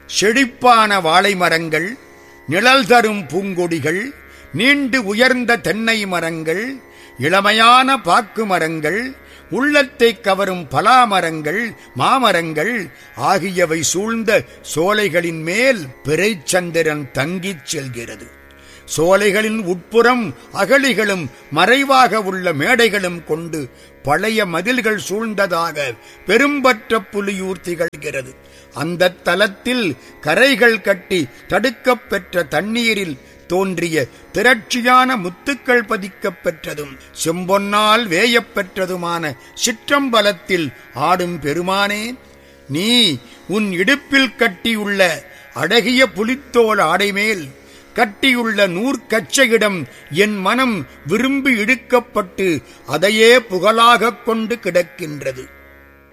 செழிப்பான வாழை மரங்கள் நிழல் தரும் பூங்கொடிகள் நீண்டு உயர்ந்த தென்னை மரங்கள் இளமையான பாக்கு மரங்கள் உள்ளத்தை கவரும் பலா மரங்கள் மாமரங்கள் ஆகியவை சூழ்ந்த சோலைகளின் மேல் பிறைச்சந்திரன் தங்கிச் செல்கிறது சோலைகளின் உட்புறம் அகழிகளும் மறைவாக உள்ள மேடைகளும் கொண்டு பழைய மதில்கள் சூழ்ந்ததாக பெரும்பற்ற புலியூர் திகழ்கிறது அந்த தலத்தில் கரைகள் கட்டி தடுக்கப் பெற்ற தண்ணீரில் தோன்றிய திரட்சியான முத்துக்கள் பதிக்கப் பெற்றதும் செம்பொன்னால் வேயப் பெற்றதுமான சிற்றம்பலத்தில் ஆடும் பெருமானே நீ உன் இடுப்பில் கட்டியுள்ள அழகிய புலித்தோல் ஆடைமேல் கட்டியுள்ள நூற்கச்சையிடம் என் மனம் விரும்பி இழுக்கப்பட்டு அதையே புகழாகக் கொண்டு கிடக்கின்றது